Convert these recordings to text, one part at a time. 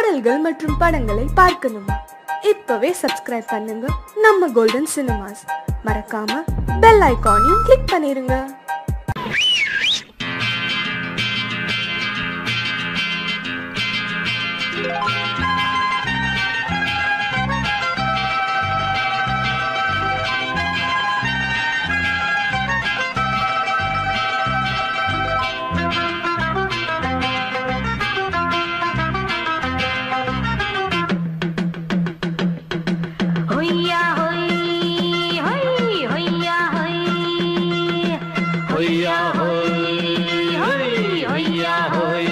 பாடல்கள் மற்றும் படங்களை பார்க்கணுமா இப்பவே சப்ஸ்கிரைப் பண்ணுங்க நம்ம கோல்டன் சினிமாஸ் மறக்காம பெல் ஐகானையும் கிளிக் பண்ணிருங்க ஹொய்யா ஹொய் ஹொய் ஹொய்யா ஹொய் ಹೊಯ್ಯ ಹೊಯ್ ಹೊಯ್ಯ ಹೊಯ್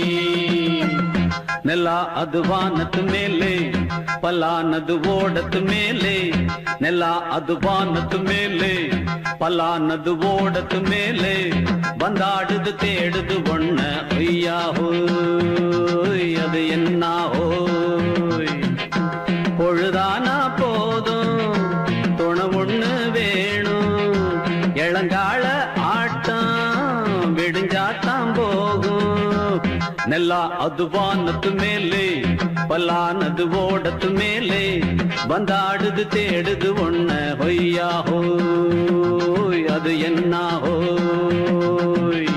ನೆಲ ಅದು ವಾನದ ಮೇಲೆ ಪಲಾನದು ಓಡದ ಮೇಲೆ ನೆಲ ಅದು ವಾನದ ಮೇಲೆ ಪಲಾನದು ಓಡದ ಮೇಲೆ ಬಂದಾಡುದು தேடுது ஒண்ண ஒய்யா ஹோய் அது என்ன ஹோய் பொழுதானா போதும் துணை ஒண்ணு வேணும் இளங்கால ஆட்டம் விடிஞ்சாத்தான் போகும் நெல்லா அது வானத்து மேலே பல்லானது ஓடத்து மேலே வந்தாடுது தேடுது ஒண்ண ஹொய்யா ஹோய் அது என்ன ஹோய்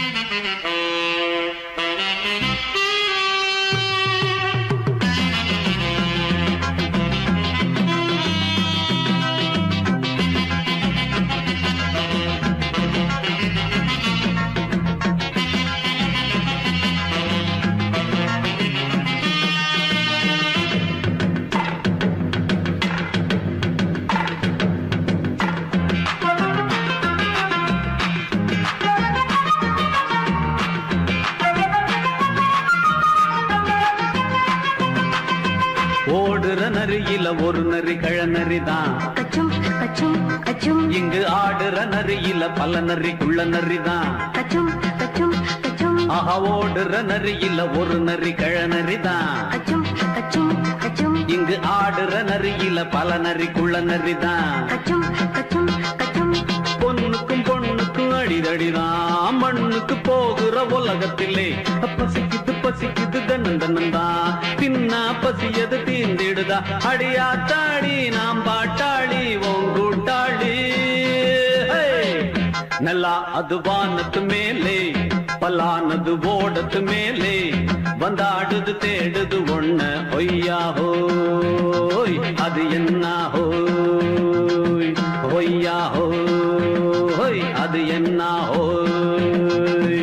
ஓடுற நரியில ஒரு நரி கழநரி தான் கச்சும் கச்சும் கச்சும் இங்கு ஆடுற நரியில பல நரிக்குள்ள நரி தான் கச்சும் கச்சும் கச்சும் ஆஹா ஓடுற நரியில ஒரு நரி கழநரி தான் கச்சும் கச்சும் கச்சும் இங்கு ஆடுற நரியில பல நரிக்குள்ள நரி தான் கச்சும் கச்சும் கச்சும் பொண்ணுக்கும் பொண்ணுக்கும் அடிதடிதான் மண்ணுக்கு போகிற உலகத்திலே பசிக்குது பசிக்குது தன்னன் தன்னந்தான் தின்னா பசியது தீந்திடுதா அடியாத்தாடி நாம் பாட்டாளி ஓங்கூட்டாளி ஹே! நல்லா அது வானத்து மேலே பலானது ஓடத்து மேலே வந்தாடுது தேடுது ஒண்ண ஒய்யா ஹோய் அது என்ன ஹோய் ஒய்யா ஹோய் அது என்ன ஹோய்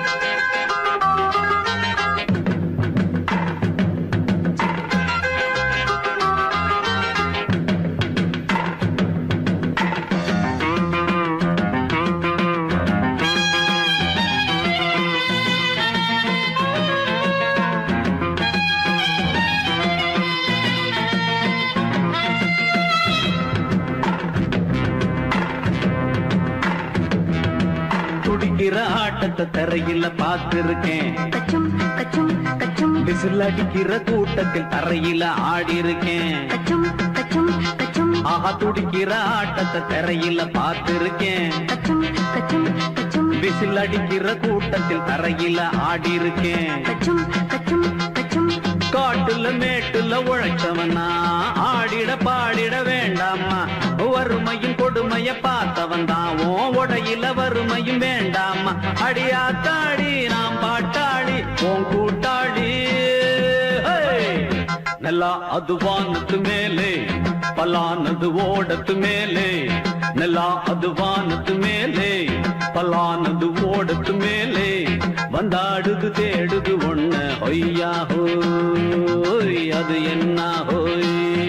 துடிக்கிற ஆட்டத்தை தரையில பார்த்திருக்கேன் கச்சும் கச்சும் கச்சும் விசில் அடிக்கிற கூட்டத்தில் தரையில ஆடி இருக்கேன் கச்சும் கச்சும் கச்சும் ஆஹா துடிக்கிற ஆட்டத்தை தரையில பார்த்திருக்கேன் கச்சும் கச்சும் கச்சும் விசில் அடிக்கிற கூட்டத்தில் தரையில ஆடி இருக்கேன் கச்சும் கச்சும் கச்சும் காட்டுல மேட்டுல உழைச்சவனா ஆடிட பாடிட வேண்டாமா வறுமையும் கொடுமைய பார்த்தவன் தான் உன் உடையில வறுமையும் வேண்டாமா அடியாத்தாடி நாம் பாட்டாளி உன் கூட்டாளி ஹே! நல்லா அது வானத்து மேலே பலானது ஓடத்து மேலே நல்லா அது வானத்து மேலே பலானது ஓடத்து மேலே வந்தாடுது தேடுது ஒண்ணு ஒய்யா ஹோய் அது என்ன ஹோய்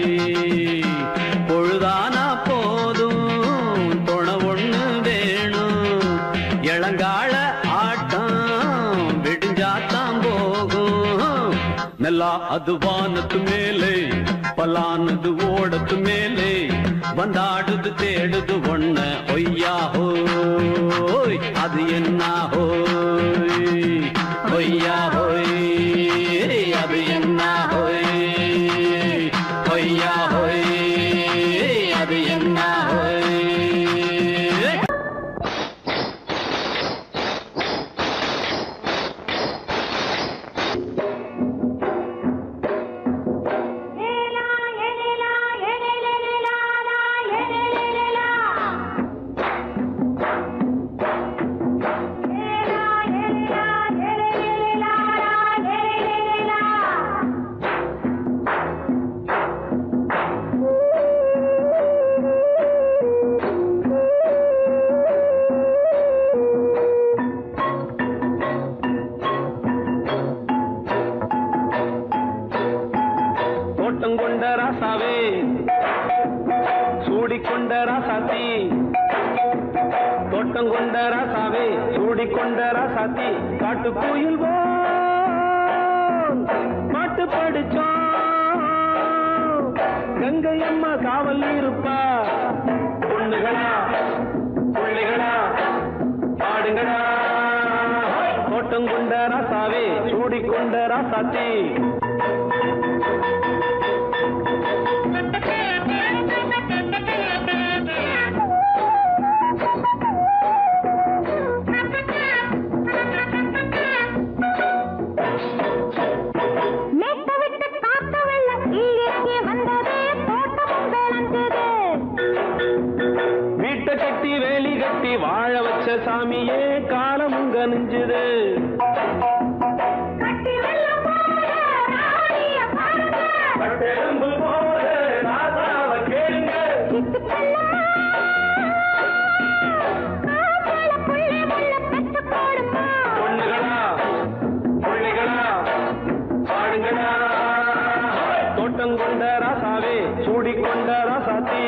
பொழுதானா போதும் துணை ஒண்ணு வேணும் இளங்கால ஆட்டம் விடிஞ்சாத்தான் போகும் நல்லா அது வானத்து மேலே பலானது ஓடத்து மேலே வந்தாடுது தேடுது ஒண்ண ஒய்யா ஹோய் அது என்ன ஹோய் ஒய்யா ஹோய் அது என்ன ஹோய் ஒய்யா ஹோய் அது என்ன ஹோய் தோட்டம் கொண்ட ராசாவே சூடிக்கொண்ட ராசாத்தி தோட்டம் கொண்ட ராசாவே சூடிக்கொண்ட ராசாத்தி காட்டு கோயில் பாட்டு படிச்சோம் கங்கை அம்மா காவல் இருப்பா பொண்ணுகளா பிள்ளைகளா பாடுங்களா தோட்டம் கொண்ட ராசாவே சூடிக்கொண்ட ராசாத்தி மேட்ட விட்டு காத்த வெள்ளம் கீழிறங்கி வந்தது தோட்டமும் விளைஞ்சது வீட்டை கட்டி வேலி கட்டி வாழ வச்ச சாமியே காலமும் கனிஞ்சுது கட்டி வெள்ளம் போல ராணிய பாருங்க சிட்டு செல்லம்மா காப்பாள புள்ளை முள்ள பெற்று போடுமா பொண்ணுகளா பிள்ளைகளா பாடுங்களா தோட்டம் கொண்ட ராசாவே சூடிக்கொண்ட ராசாத்தி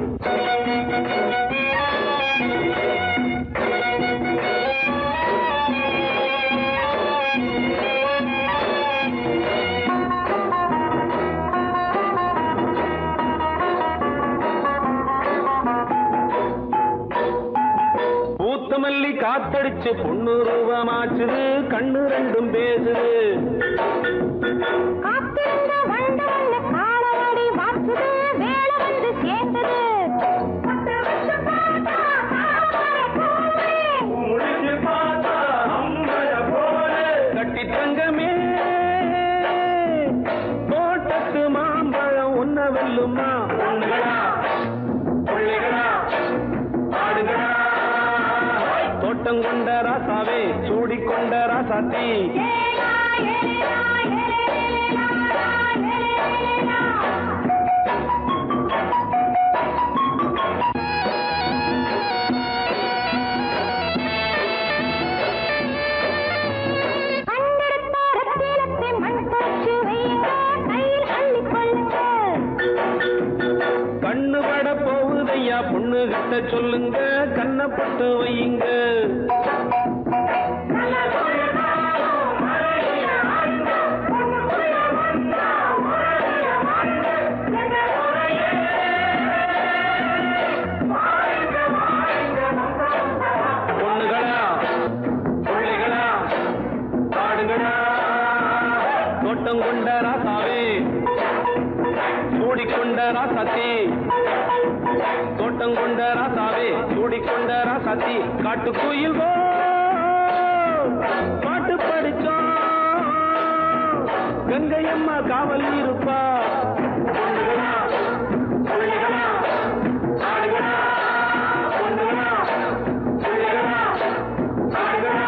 பூத்த மல்லி காத்தடிச்சு பொண்ணு ரூபமாச்சுது கண்ணு ரெண்டும் பேசுது காத்திருந்த வண்டு வந்து காலவாடி வாச்சுது வேலை வந்து சேர்ந்தது பத்து வருஷம் பார்த்தா தாமரை பூவே. கட்டி தங்கமே தோட்டத்து மாம்பழம் உன்ன வெல்லுமா பொண்ணுகளா பிள்ளைகளா ஆடுகளா தோட்டம் கொண்ட ராசாவே சூடிக்கொண்ட ராசாத்தி ஏலா, ஏலா, ஏலேலா, ஏலேலா. கண்டெடுத்த ரத்தினத்தை மண் தொடச்சு வையுங்க, கையில் அள்ளிக் கொள்ளுங்க. கண்ணு பட போகுதையா பொண்ணு கிட்ட சொல்லுங்க கண்ணப்பட்டு வையுங்க பொண்ணுகளா பிள்ளைகளா பாடுங்களா தோட்டம் கொண்ட ராசாவே சூடிக்கொண்ட ராசாத்தி தோட்டம் கொண்ட ராசாவே சூடிக்கொண்ட ராசாத்தி காட்டு கோயில் பாட்டு படிச்சோம் கங்கை அம்மா காவல் இருப்பா பொண்ணுகளா, பிள்ளைகளா, ஆடுகளா, பொண்ணுகளா, பிள்ளைகளா, ஆடுகளா.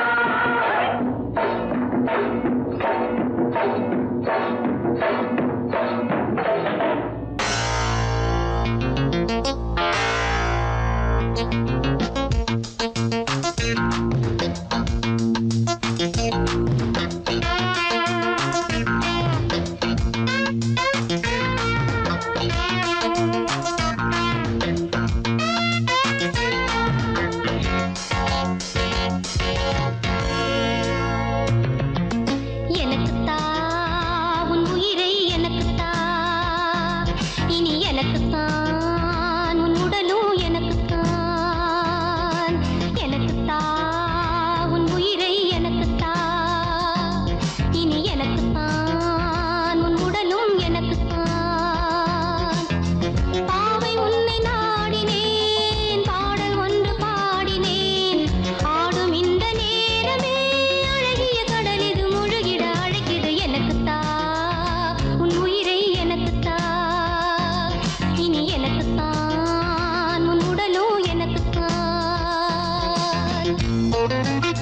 எனக்குத்தா உன் உயிரை எனக்குத்தா இனி எனக்குத்தான் உன் உடலும் எனக்குத்தான் எனக்குத்தா உன் உயிரை எனக்குத்தா இனி எனக்குத்தான் உன் உடலும் எனக்குத்தான் பாவை உன்னை நாடினேன் பாடல் ஒன்று பாடினேன் ஆடும் இந்த நேரமே அழகிய கடல் இது முழுகிட அழைக்குது எனக்குத்தா உன் உயிரை எனக்குத்தா இனி எனக்குத்தான் உன் உடலும் எனக்குத்தான்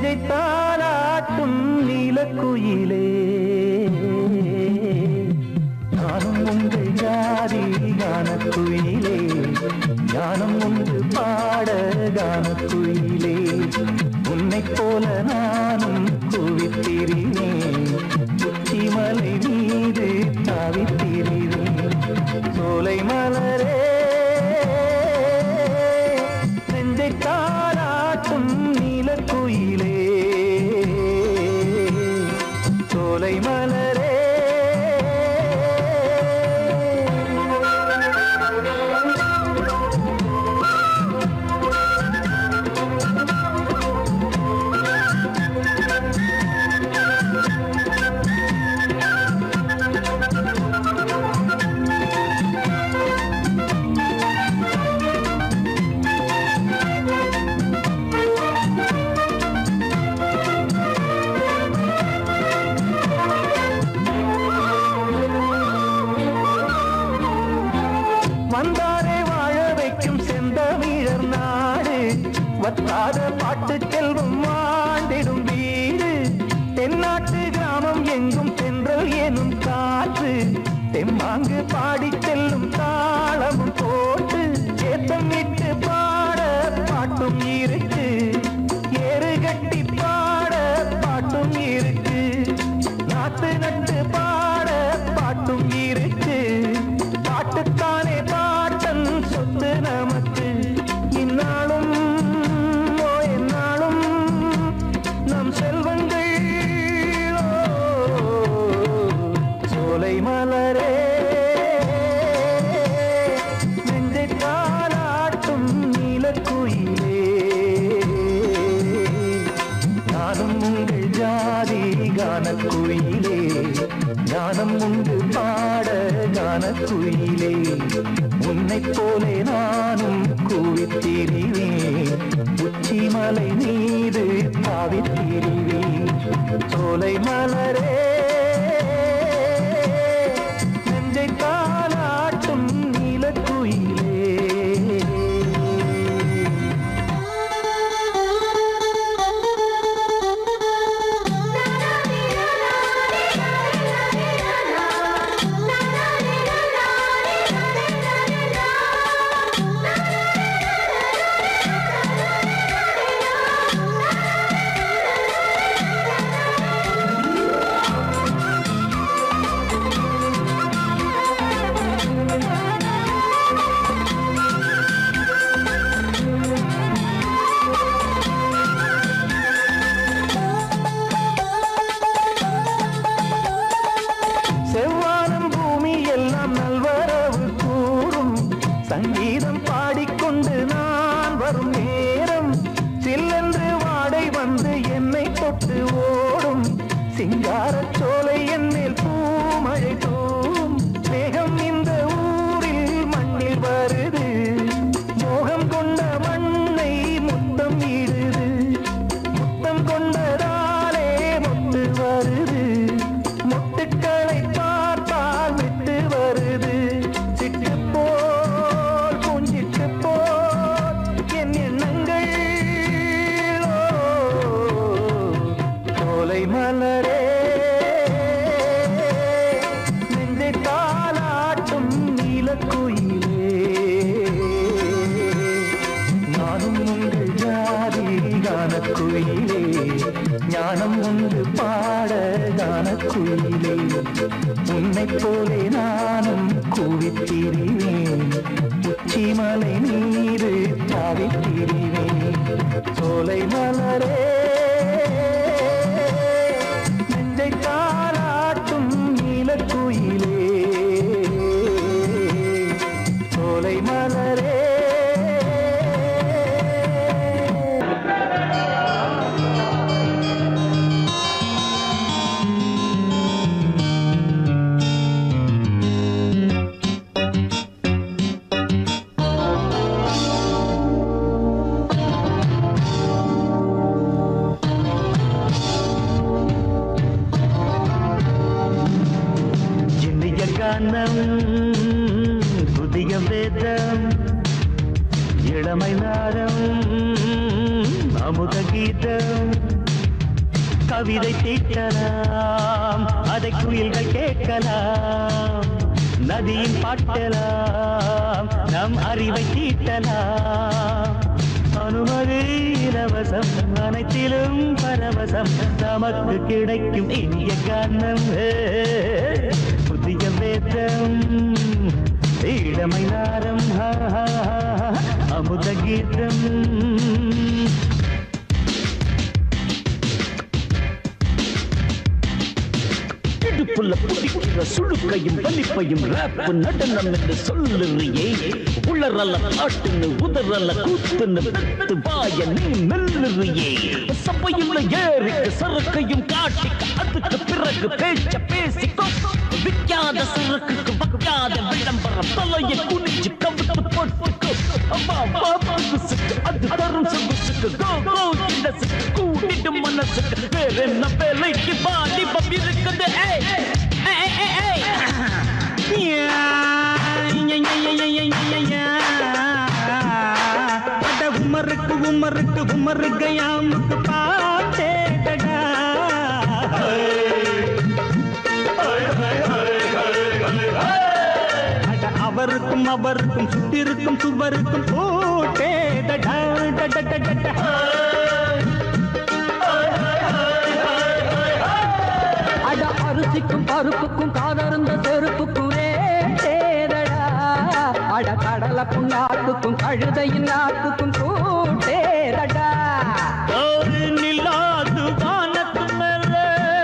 நெஞ்சை தாளாட்டும் நீலக்குயிலே நானும் உங்கள் ஜாதி கானக்குயிலே ஞானம் உண்டு பாட கானக்குயிலே உன்னைப் போல நானும் குவித்திரினேன் உச்சிமலை மீது தாவித்திரினேன் சோலை மலரே நெஞ்சை தாளாட்டும் நீலக்குயிலே சோலை மலரே வந்தாரே வாழ வைக்கும் செந்தமிழர் நாடு வத்தாத பாட்டு செல்வம் ஆண்டிடும் வீடு தென்னாட்டு கிராமம் எங்கும் சென்றல் எனும் காற்று தெம்மாங்கு பாடி செல்லும் தாளமும் போட்டு ஏத்தம் இட்டு பாட பாட்டும் இருக்கு ஏறு கட்டி பாட பாட்டும் இருக்கு நாத்து நட்டு பாட பாட்டும் இருக்கு பாட்டுத்தானே பாட்டன் சொத்து நமக்கு இந்நாளும் ஓ எந்நாளும் நம் செல்வங்கள் ஓ, சோலை மலரே நெஞ்சை தாளாட்டும் நீலக்குயிலே நானும் உங்கள் ஜாதி கானக்குயிலே ஞானம் உண்டு பாட கானக்குயிலே உன்னைப் போலே நானும் கூவித்திரிவேன் உச்சிமலை மீது தாவித்திரிவேன் சோலை மலரே நெஞ்சை தாளாட்டும் நீலக்குயிலே செவ்வானம் பூமி எல்லாம் நல்வரவு கூறும் சங்கீதம் பாடிக்கொண்டு நான் வரும் நேரம் சில்லென்று வாடை வந்து என்னை தொட்டு ஓடும் சிங்காரச் சோலை என் மேல் பூமழை தூவும் மேகம் இந்த ஊரில் மண்ணில் வருது மோகம் கொண்ட மண்ணை முத்தம் இடுது முத்தம் கொண்டதாலே முத்து வருது முட்டுக்களை பார்த்தால் விட்டு வருது சிட்டு போல் பூஞ்சிட்டு போல் என் எண்ணங்கள் ஓ, சோலை மலரே நெஞ்சை தாளாட்டும் நீலக்குயிலே நானும் உங்கள் ஜாதி கானக்குயிலே ஞானம் உண்டு பாட கானக்குயிலே உன்னைப் போலே நானும் கூவித்திரிவேன் உச்சிமலை நீரு தாவித்திரிவேன் சோலை மலரே நெஞ்சை தாளாட்டும் நீலக்குயிலே சோலை மலரே இனிய கானம் புதிய வேதம் இளமை நாரம் அமுத கீதம் கவிதை தீட்டலாம் அதை குயில்கள் கேட்கலாம் நதியின் பாட்டலாம் நம் அறிவை தீட்டலாம் அனுமதி இலவசம் அனைத்திலும் பரவசம் நமக்கு கிடைக்கும் இனிய காரணம் புதிய வேதம் இளமை நாரம் ஹா, ஹா, ஹா, அமுத கீதம் இடுப்புல பிடிக்கிற சுழுக்கையும் வலிப்பையும் ரேப் நடனம் என்று சொல்லுறியே உளறல பாட்டுன்னு உதறல கூத்துன்னு வெத்து வாய நீ மெல்லுறியே சபையுள்ள ஏறிக்கு சரக்கையும் காட்டிக்க அதுக்கு பிறகு பேச்ச பேசிக்கோ விக்காத சரக்குக்கு வக்காத விளம்பரம் தலையை குனிச்சு கவித்து போட்டுக்கோ அம்மா பாபுசுக்கு அது தரும் சொகுசுக்கு கோ கோ இடசுக்கு கூட்டிட்டு மனசுக்கு வேற என்ன வேலைக்கு வாலிபம் இருக்குது ஏய் ஏய் ஏய் ஏய் யா, யா, யா, யா, யா, யா, யா, யா. அட உமருக்கு உமருக்கு உமரு கயாமுக்கு பாட்டேடா அட அவருக்கும் அவருக்கும் சுத்திருக்கும் சுவருக்கும் போட்டேடா டட டட டட. அட அரிசிக்கும் பருப்புக்கும் காதருந்த செருப்புக்கும் ரேடா அட கடலை புண்ணாக்குக்கும் கழுதையின் நாக்குக்கும் கூட்டேதடா ஒரு நிலாது வானத்து மேலே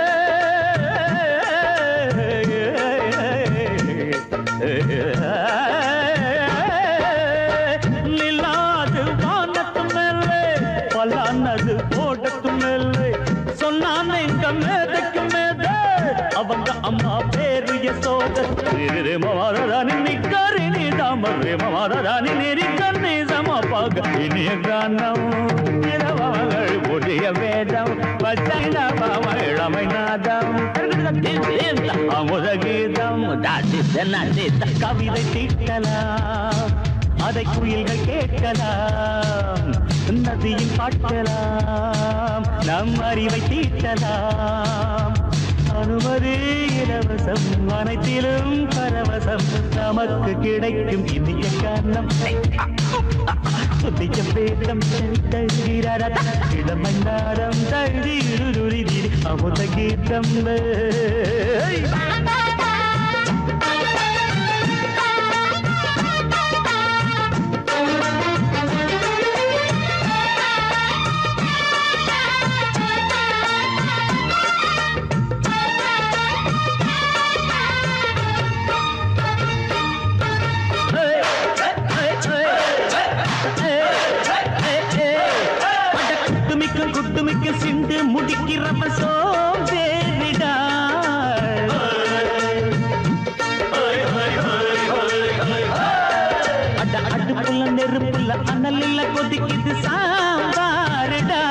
நிலாது வானத்து மேலே பலானது ஓடத்து மேலே சொன்னான் எங்க மேதைக்கு மேதை அவங்க அம்மா பேரு யசோத ரே மவாரதானி நிக்காரி நீ தாமரே மவாரதானி நெறிக்கண்ணே சமபாக இனிய கானம் இரவங்கள் ஒடிய வேதம் பச்சை நாம இளமை நாதம் அமுத கீதம் கவிதை தீட்டலாம் அதை குயில்கள் கேட்கலாம் நதியில் பாட்டலாம் நம் அறிவை தீட்டலாம் அனுமதி இலவசம் அனைத்திலும் பரவசம் நமக்கு கிடைக்கும் இனிய காரணம் புதிய வேதம் தழுகிறார இளமை நாடம் தழுதி அமுத கீதம் ஏய். பட குட்டுமிக்க குட்டுமிக்க சிந்து முடிக்கிறப்ப சோம்பேறிடா அட அடுப்புல நெருப்புல அனல் இல்ல கொதிக்குது சாம்பாருடா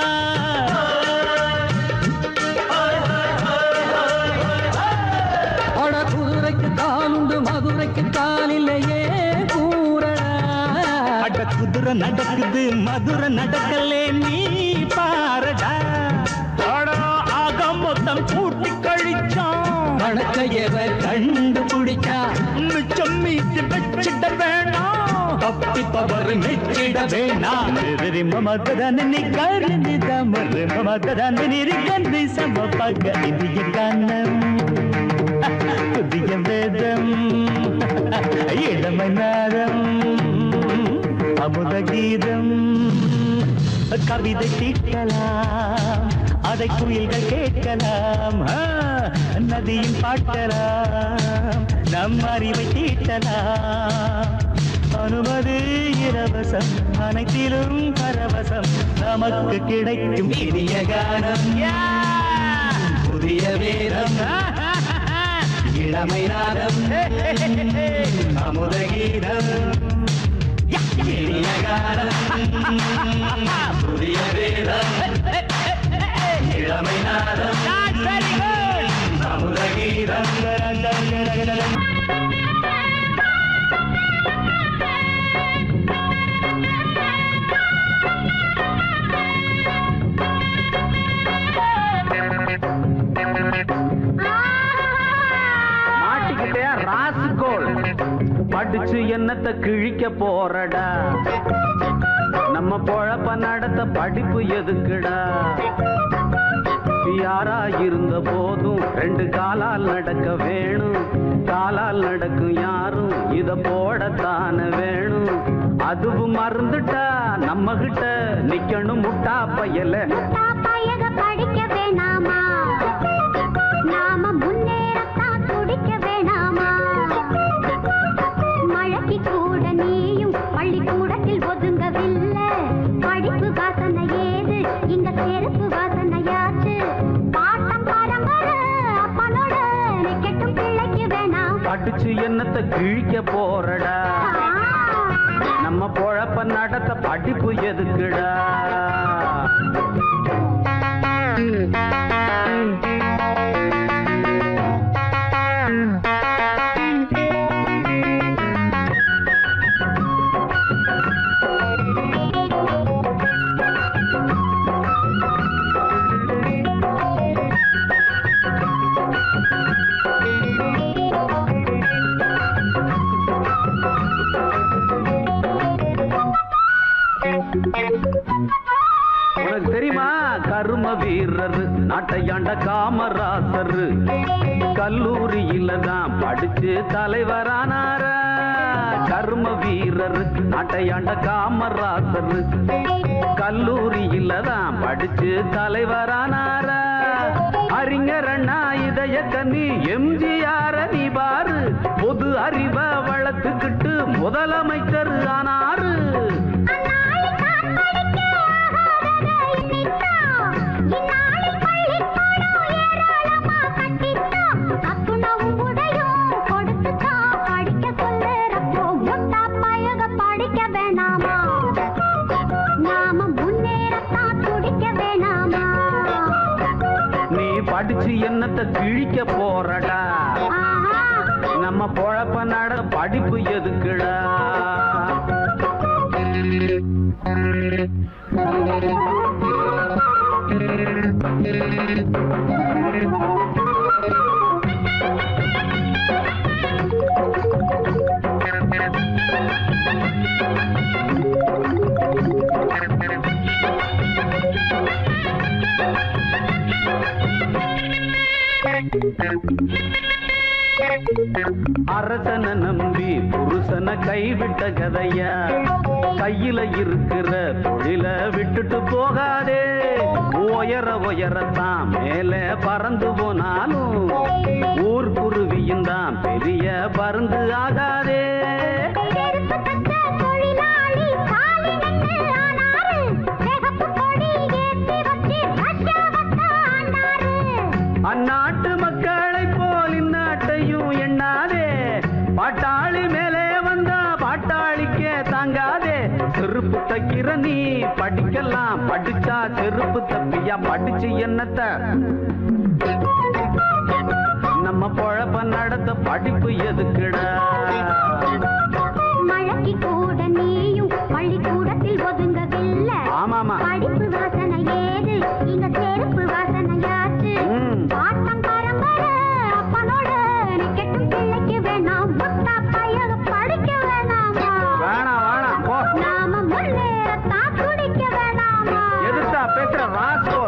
அட குதிரைக்கு காலுண்டு மதுரைக்கு காலிலேயே கூறடா அட குதிரை நடக்குது மதுரை நடக்கலே நீ பாரடா அட ஆக மொத்தம் கூட்டி கழிச்சான் வணக்கையவ கண்டுபிடிச்சா மிச்சம் மீதி வச்சிட வேணாம் தப்பி தவறு மெச்சிட வேணாம் எதிரி மமதன் நீ கருணி தமறு மமதன் நிரிகந்தி சமபக இந்திய கானம் புதிய வேதம் இளமை நாதம் அமுத கீதம் கவிதை தீட்டலாம் அதை குயில்கள் கேட்கலாம் ஆ, நதியில் பாட்டலாம் நம் அறிவை தீட்டலாம் அனுமதி இலவசம் அனைத்திலும் பரவசம் நமக்கு கிடைக்கும் இனிய கானம் புதிய வேதம் இளமை நாதம் அமுத கீதம் இனிய காலம் புதிய வேதம் இளமை நாதம் அமுத கீதம் Thank you. படிச்சு என்னத்த கிழிக்க போறடா நம்ம பொழப்ப நடத்த படிப்பு எதுக்குடா யாரா இருந்த போதும் ரெண்டு காலால் நடக்க வேணும் காலால் நடக்கும் யாரும் இத போடத்தான வேணும் அதுவும் மறந்துட்டா நம்ம கிட்ட நிக்கணும் முட்டா பயல முட்டா பயக படிக்க வேணாமா நாம முன்னேறத்தான் துடிக்க வேணாமா மழைக்கு கூட நீயும் பள்ளிக்கூடத்தில் ஒதுங்கவில்லை படிப்பு வாசனை ஏது இங்க செருப்பு வாசனையாச்சு பாட்டம் பரம்பரை அப்பனோட கெட்டும் பிள்ளைக்கு வேணாம் படிச்சு என்னத்த கிழிக்க போறடா நம்ம பொழப்ப நடத்த படிப்பு எதுக்குடா உனக்கு தெரியுமா கரும வீரர் நாட்டையாண்ட காமராசர் கல்லூரியில தான் படிச்சு தலைவரானார கர்ம வீரர் நாட்டையாண்ட காமராசர் கல்லூரியில தான் படிச்சு தலைவரானார அறிஞர் அண்ணா இதய கண்ணி எம்ஜிஆர் நீ பாரு பொது அறிவ வளர்த்துக்கிட்டு முதலமைச்சர் ஆனாரு நீ படிச்சு என்னத்த கிழிக்க போறடா நம்ம பொழப்ப நட படிப்பு எதுக்குடா அரசனை நம்பி புருஷனை கைவிட்ட கதையா கையில இருக்கிற தொழில விட்டுட்டு போகாதே உயர உயரத்தான் மேல பறந்து போனாலும் ஊர் குருவியும் தான் பெரிய பருந்து ஆகாதே அந்நாட்டு மக்களை போல் இந்நாட்டையும் எண்ணாதே பாட்டாளி மேலே வந்தா பாட்டாளிக்கே தாங்காதே செருப்பு தைக்கிற நீ படிக்கலாம் படிச்சா செருப்பு தப்பியா படிச்சு என்னத்த நம்ம பொழப்ப நடத்த படிப்பு எதுக்குடா மழைக்கு கூட நீயும் பள்ளிக்கூடத்தில் ஒதுங்கவில்லை ஆமாமா படிப்பு வாசனை ஏது இங்க செருப்பு வாசனையாச்சு ம். பாட்டம் பரம்பரை அப்பனோட கெட்டும் பிள்ளைக்கு வேணாம் முட்டா பையக படிக்க வேணாமா வேணாம் வேணாம் போ நாம முன்னேறத்தான் துடிக்க வேணாமா எதுக்கா பேசுற ராஸ்கோ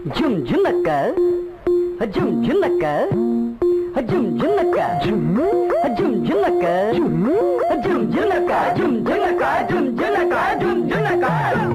ஜும் ஜுன்னக்க ஜும் ஜுன்னக்க ஜும் ஜுன்னக்க ஜும் ஜுன்னக்க ஜும் ஜுன்னக்க ஜும் ஜுன்னக்க ஜும் ஜுன்னக்க ஜும் ஜுன்னக்க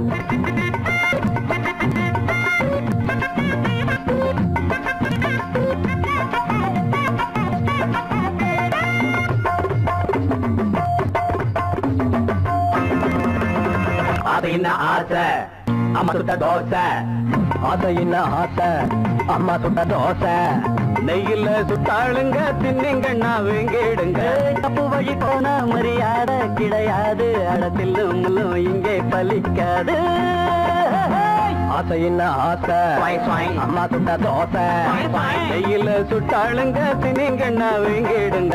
அது என்ன ஆசை அம்மா சுட்ட தோசை அது என்ன ஆசை அம்மா சுட்ட தோசை நெய்யில சுட்டாளுங்க தின்னிங்கண்ணா வேங்கிடுங்க தப்பு வழி போன மரியாதை கிடையாது அடத்தில்லும் முள்ளும் இங்கே பலிக்காது ஆசை என்ன ஆசை அம்மா சுட்ட தோசை நெய்யில சுட்டாளுங்க தின்னிங்கண்ணா வேங்கிடுங்க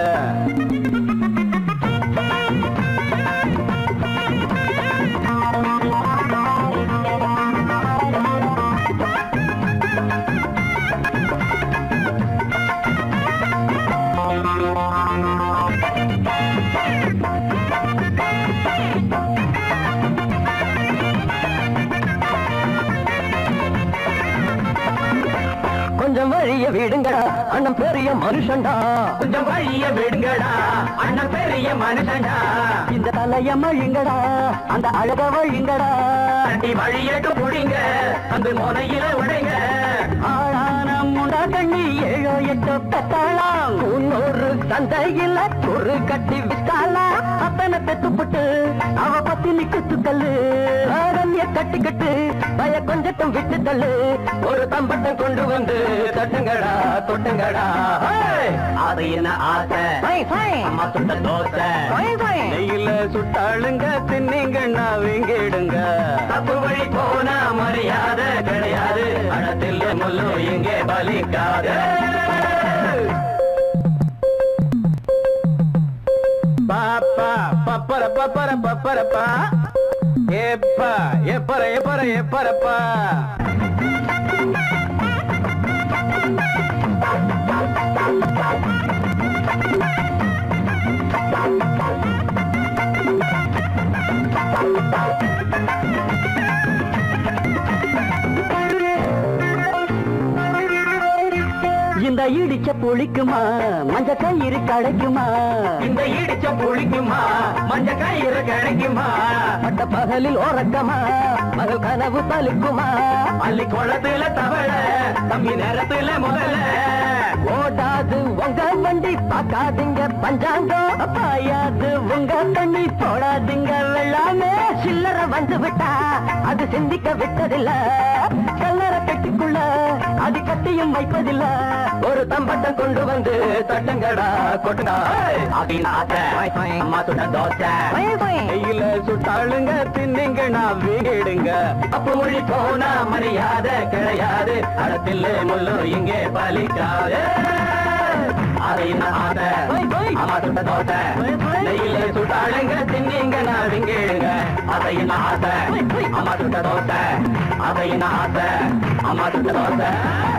கொஞ்சம் வழிய விடுங்கடா அண்ணன் பெரிய மனுஷன்டா கொஞ்சம் வழிய விடுங்கடா அண்ணன் பெரிய மனுஷன்டா இந்த தலைய மழிங்கடா அந்த அழக வழிங்கடா அடி வழியட்டு புடிங்க அந்த முனையில உடைங்க ஆளான முண்டா கண்ணி ஏழோ எட்டோ கத்தாளாம் முன்னூறு சந்தையில ஒரு கட்டி வித்தாளா அப்பனை பெத்துப்பட்டு அவ பத்தி நிக்கு தள்ளு ஆரண்ய கட்டிக்கிட்டு பய கொஞ்சட்டும் விட்டு தள்ளு ஒரு தம்பட்டம் கொண்டு வந்து தட்டுங்கடா தொட்டுங்கடா ஹேய்! அது என்ன ஆசை அம்மா சுட்ட தோசை நெய்யில சுட்டாளுங்க தின்னிங்கண்ணா வீங்கிடுங்க தப்பு வழி போனா மரியாதை கிடையாது அடத்தில் முள்ளு இங்கே பலிக்காது பாப்பா பப்பர பப்பர பப்பரப்பா ஏப்பா எப்பர எப்பர எப்பரப்பா இந்த இடிச்ச புளிக்குமா மஞ்ச கயிறு கிடைக்குமா இந்த இடிச்ச புளிக்குமா மஞ்ச கயிறு கிடைக்குமா பட்ட பகலில் ஓரக்கமா மகள் கனவு பலிக்குமா அள்ளி குளத்துல தவள தம்பி நேரத்துல முதல்ல ஓடாது உங்க வண்டி பார்க்காதீங்க பஞ்சாங்கம் பாயாது உங்க தண்ணி போடாதீங்க வெள்ளாமே சில்லற வந்து விட்டா அது சிந்திக்க விட்டதில்ல கல்லற கட்டிக்குள்ள அது கட்டியும் வைப்பதில்ல ஒரு தம்பட்டம் கொண்டு வந்து தட்டங்கடா கொட்டுடா அப்படின்னாக்க அம்மா சுட்ட தோசை கையில சுட்டாளுங்க தின்னிங்க நான் வீடுங்க அப்ப மொழி போனா மரியாதை கிடையாது அடத்தில் முள்ளு இங்கே பலிக்காது அதை நான் ஆசை அம்மா சுட்ட தோசை நெய்யில சுட்டாளுங்க தின்னிங்க நான் விங்கிடுங்க அதை நான் ஆசை அம்மா சுட்ட தோசை அதை நான் ஆசை அம்மா சுட்ட தோசை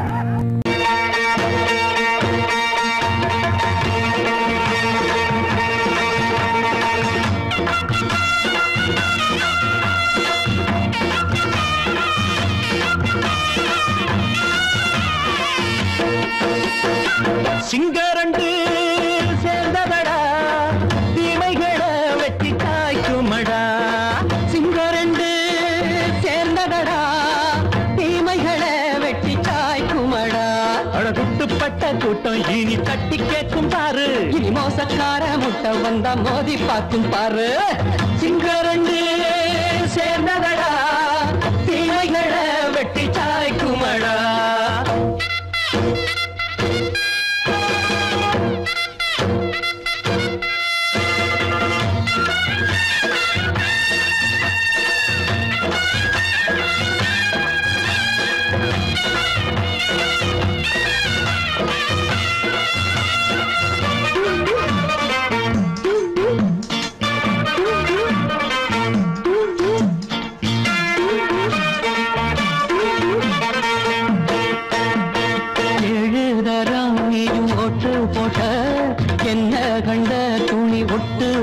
சிங்கரண்டு சேர்ந்ததடா தீமைகளை வெட்டி காய்க்குமடா சிங்கரண்டு சேர்ந்ததடா தீமைகளை வெட்டி காய்க்குமடா அழகுட்டுப்பட்ட கூட்டம் இனி தட்டி கேட்கும் பாரு இனி மோசக்கார முட்டை வந்தா மோதி பார்க்கும் பாரு சிங்கரண்டு சேர்ந்ததடா தீமைகளை வெட்டி சாய்க்குமடா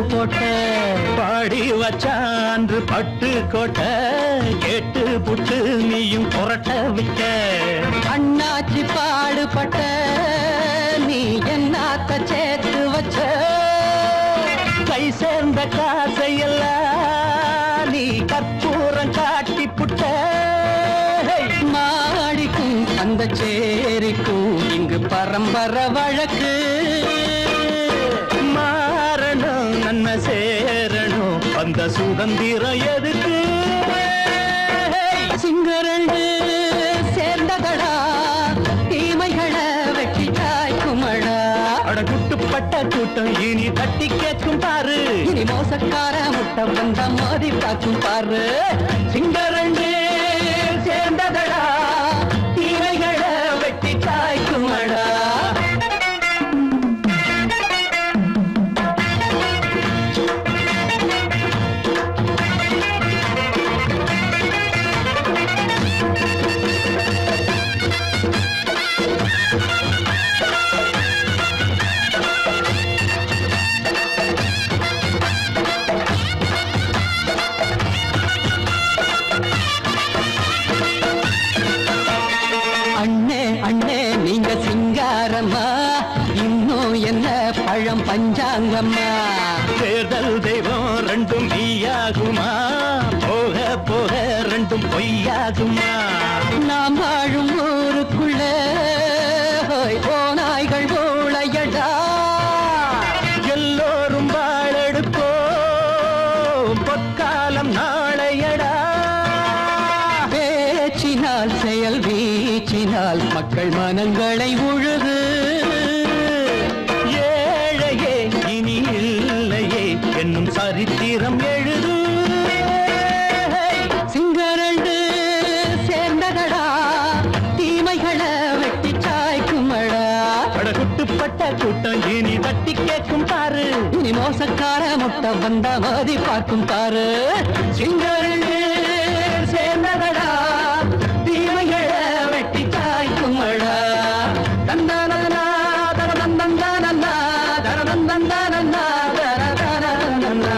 போட்ட பாடி வச்சான்று பட்டு கோட்டை கேட்டு புட்டு நீயும் புரட்ட விட்ட அண்ணாச்சி பாடுபட்ட நீ என்னாத்த சேர்த்து வச்ச கை சேர்ந்த காசையெல்லாம் நீ கற்பூரம் காட்டி புட்ட மாடிக்கும் அந்த சேரிக்கும் இங்கு பரம்பரை வழக்கு மாறணும் நன்மை சேரணும் அந்த சுதந்திரம் எதுக்கு சிங்கரண்டு சேர்ந்ததடா தீமைகளை வெட்டி தாய்க்குமடா அட குட்டுப்பட்ட கூட்டம் இனி தட்டி கேட்கும் பாரு இனி மோசக்கார முட்டை வந்த மோதி பார்க்கும் பாரு சிங்கரண்டு சேர்ந்ததடா தீமைகளை வெட்டி தாய்க்குமடா அண்ணே அண்ணே நீங்க சிங்காரம்மா இன்னும் என்ன பழம் பஞ்சாங்கம்மா தேர்தல் தெய்வம் ரெண்டும் மெய்யாகுமா போக போக ரெண்டும் பொய்யாகுமா நாம் வாழும் ஊருக்குள்ள ஹோய், ஓநாய்கள் ஊழையடா எல்லோரும் வாழெடுப்போம் பொற்காலம் நாளையடா பேச்சினால் செயல் வீச்சினால் மக்கள் மனங்களை உழுது ஏழையே இனி இல்லையே என்னும் சரித்திரம் எழுது சிங்கரண்டு சேர்ந்ததடா தீமைகளை வெட்டி சாய்க்குமடா படகுட்டுப்பட்ட கூட்டம் இனி தட்டி கேட்கும் பாரு இனி மோசக்கார முட்டை வந்த மோதி பார்க்கும் பாரு சிங்கரண்டு சேர்ந்ததடா தீமைகளை வெட்டி சாய்க்குமடா தந்தானனா தரதந்தந்தானன்னா தரதந்தந்தானன்னா தரதந்தந்தானன்னா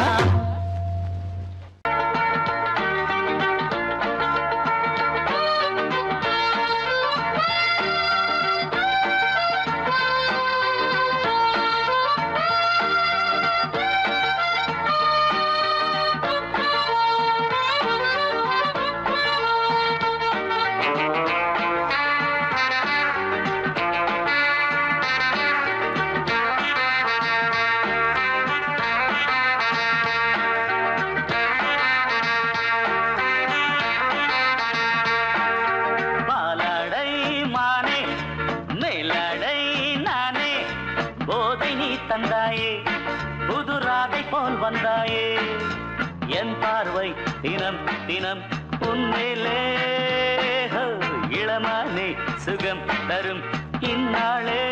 பாலாடை மானே மேலாடை நானே போதை நீ தந்தாயே புது ராதை போல் வந்தாயே என் பார்வை தினம் தினம் உன்மேலே ஹோ, இளமானே சுகம் தரும் இந்நாளே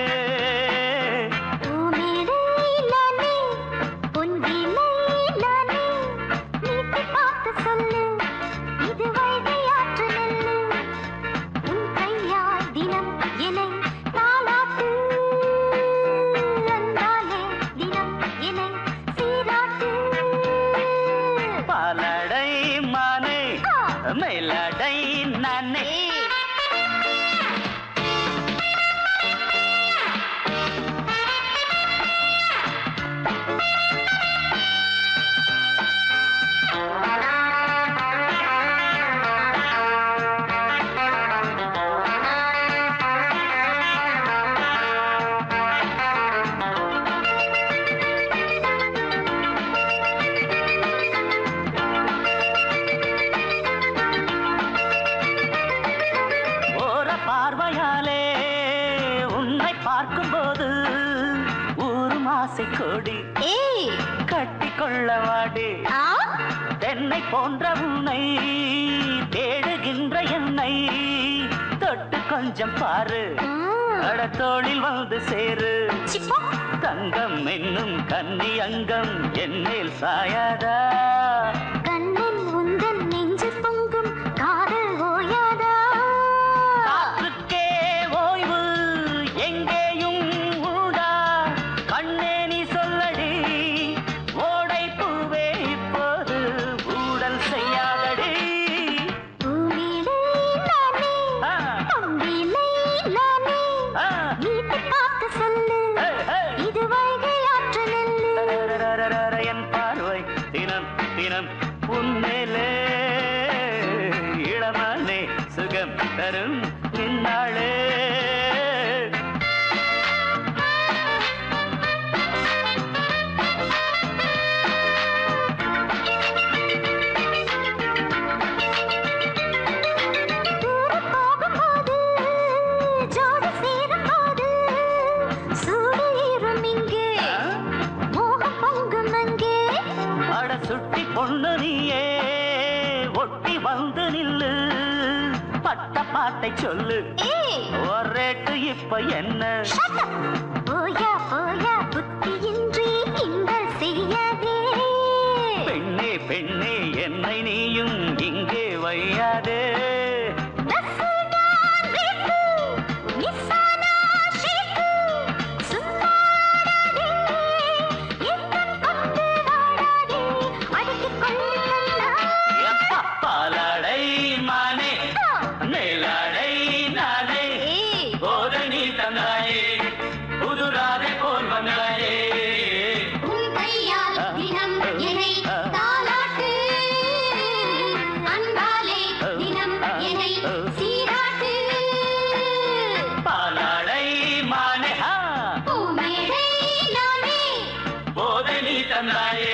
பூமியிலே பொன்விலையிலே நீட்டி பார்த்து சொல்லு இது வைகையாற்று நெல்லு உன் கையால் தினம் என்னை தாலாட்டு அன்பாலே தினம் என்னை சீராட்டு பாலாடை மானே மேலாடை நானே ஓர பார்வையாலே உன்னை பார்க்கும்போது ஊரு மாசை கொடி ஏய் கட்டி கொள்ள வாடி ஆ தென்னை போன்ற உன்னை தேடுகின்ற என்னை தொட்டு கொஞ்சம் பாரு கடத்தோளில் வந்து சேரு சிப்பா தங்கம் என்னும் கன்னி அங்கம் என்னேல் சாயாதா கண்ணன் உந்தன் நெஞ்சு பொங்கும் காதல் ஓயாதா காற்றுக்கே ஓய்வு எங்கேயும் உண்டா கண்ணே நீ சொல்லடி என் பார்வை தினம் தினம் உன்மேலே இளமானே சுகம் தரும் இந்நாளே தூரம் போகும்போது ஜோடி சேரும்போது சூடு ஏறும் இங்கே மோகம் பொங்கும் அங்கே அட சுட்டி பொண்ணு நீயே ஒட்டி வந்து நில்லு பட்ட பாட்டை சொல்லு ஏய் ஒரு ரேட்டு இப்ப என்ன shut up. போயா போயா புத்தியின்றி கிண்டல் செய்யாதே பெண்ணே பெண்ணே என்னை நீயும் இங்கே வையாதே ரசிகன் வீட்டு நிசானா ஷேக்கு சும்மாடாதே எத்தன் கொண்டு வாடாதே அடித்துக் கொள்ளு கண்ணா எப்பா பாலாடை மானே மேலாடை நானே ஏய் போதை நீ தந்தாயே புதுராதை போல் வந்தாயே உன் கையால் தினம் என்னை தாலாட்டு அன்பாலே தினம் என்னை சீராட்டு பாலாடை மானே ஹா பூமேடை நானே போதை நீ தந்தாயே